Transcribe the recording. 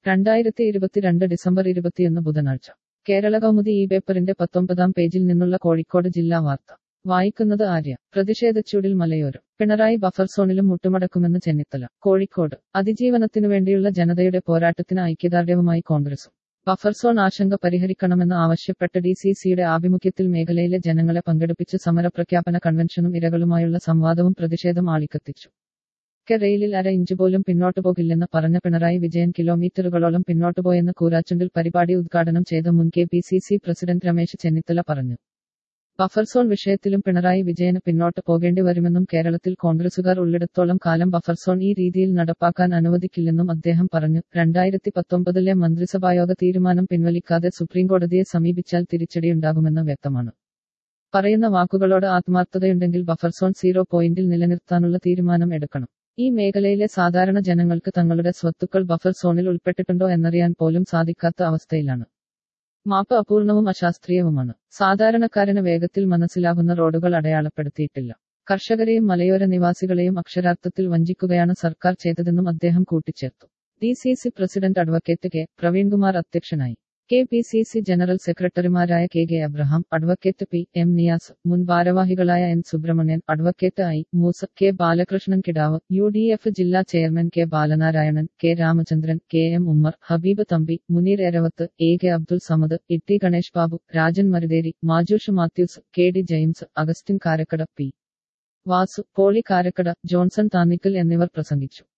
രണ്ടായിരത്തി ഇരുപത്തിരണ്ട് ഡിസംബർ ഇരുപത്തിയൊന്ന് ബുധനാഴ്ച കേരള കൗമുദി ഈ പേപ്പറിന്റെ പത്തൊമ്പതാം പേജിൽ നിന്നുള്ള കോഴിക്കോട് ജില്ലാ വാർത്ത വായിക്കുന്നത് ആര്യ പ്രതിഷേധച്ചൂടിൽ മലയോരം പിണറായി ബഫർ സോണിലും മുട്ടുമടക്കുമെന്ന് ചെന്നിത്തല കോഴിക്കോട് അതിജീവനത്തിനു വേണ്ടിയുള്ള ജനതയുടെ പോരാട്ടത്തിന് ഐക്യദാർഢ്യവുമായി കോൺഗ്രസും ബഫർ സോൺ ആശങ്ക പരിഹരിക്കണമെന്ന് ആവശ്യപ്പെട്ട് ഡി സി സിയുടെ ആഭിമുഖ്യത്തിൽ മേഖലയിലെ ജനങ്ങളെ പങ്കെടുപ്പിച്ച് സമരപ്രഖ്യാപന കൺവെൻഷനും ഇരകളുമായുള്ള സംവാദവും പ്രതിഷേധം ആളിക്കത്തിച്ചു കെ റെയിലിൽ അര ഇഞ്ച് പോലും പിന്നോട്ടു പോകില്ലെന്ന് പറഞ്ഞ പിണറായി വിജയൻ കിലോമീറ്ററുകളോളം പിന്നോട്ടു പോയെന്ന് കൂരാച്ചുണ്ടിൽ പരിപാടി ഉദ്ഘാടനം ചെയ്ത മുൻ K P C C president Ramesh Chennithala പറഞ്ഞു ബഫർ സോൺ വിഷയത്തിലും പിണറായി വിജയന് പിന്നോട്ട് പോകേണ്ടി വരുമെന്നും കേരളത്തിൽ കോൺഗ്രസുകാർ ഉള്ളിടത്തോളം കാലം ബഫർ സോൺ ഈ രീതിയിൽ നടപ്പാക്കാൻ അനുവദിക്കില്ലെന്നും അദ്ദേഹം പറഞ്ഞു രണ്ടായിരത്തി പത്തൊമ്പതിലെ മന്ത്രിസഭായോഗ തീരുമാനം പിൻവലിക്കാതെ സുപ്രീംകോടതിയെ സമീപിച്ചാൽ തിരിച്ചടിയുണ്ടാകുമെന്ന് വ്യക്തമാണ് പറയുന്ന വാക്കുകളോട് ആത്മാർത്ഥതയുണ്ടെങ്കിൽ ബഫർ സോൺ സീറോ പോയിന്റിൽ നിലനിർത്താനുള്ള തീരുമാനം എടുക്കണം ഈ മേഖലയിലെ സാധാരണ ജനങ്ങൾക്ക് തങ്ങളുടെ സ്വത്തുക്കൾ ബഫർ സോണിൽ ഉൾപ്പെട്ടിട്ടുണ്ടോ എന്നറിയാൻ പോലും സാധിക്കാത്ത അവസ്ഥയിലാണ് മാപ്പ് അപൂർണവും അശാസ്ത്രീയവുമാണ് സാധാരണക്കാരന് വേഗത്തിൽ മനസ്സിലാകുന്ന റോഡുകൾ അടയാളപ്പെടുത്തിയിട്ടില്ല കർഷകരെയും മലയോര നിവാസികളെയും അക്ഷരാർത്ഥത്തിൽ വഞ്ചിക്കുകയാണ് സർക്കാർ ചെയ്തതെന്നും അദ്ദേഹം കൂട്ടിച്ചേർത്തു D C C president advocate K Praveenkumar അധ്യക്ഷനായി K P C C general സെക്രട്ടറിമാരായ K K Abraham advocate P M Niyas മുൻ ഭാരവാഹികളായ N Subrahmanian advocate I Moosa K Balakrishnan Kidavu U D F ജില്ലാ chairman K Balanarayanan K Ramachandran K M Ummer Habeeb Thampi Muneer Eravath A K Abdul Samad Itty Ganesh Babu Rajan Marutheri Majush Mathews K D James Augustine Karakkada P Vasu poly Karakkada Johnson Thannikkal എന്നിവർ പ്രസംഗിച്ചു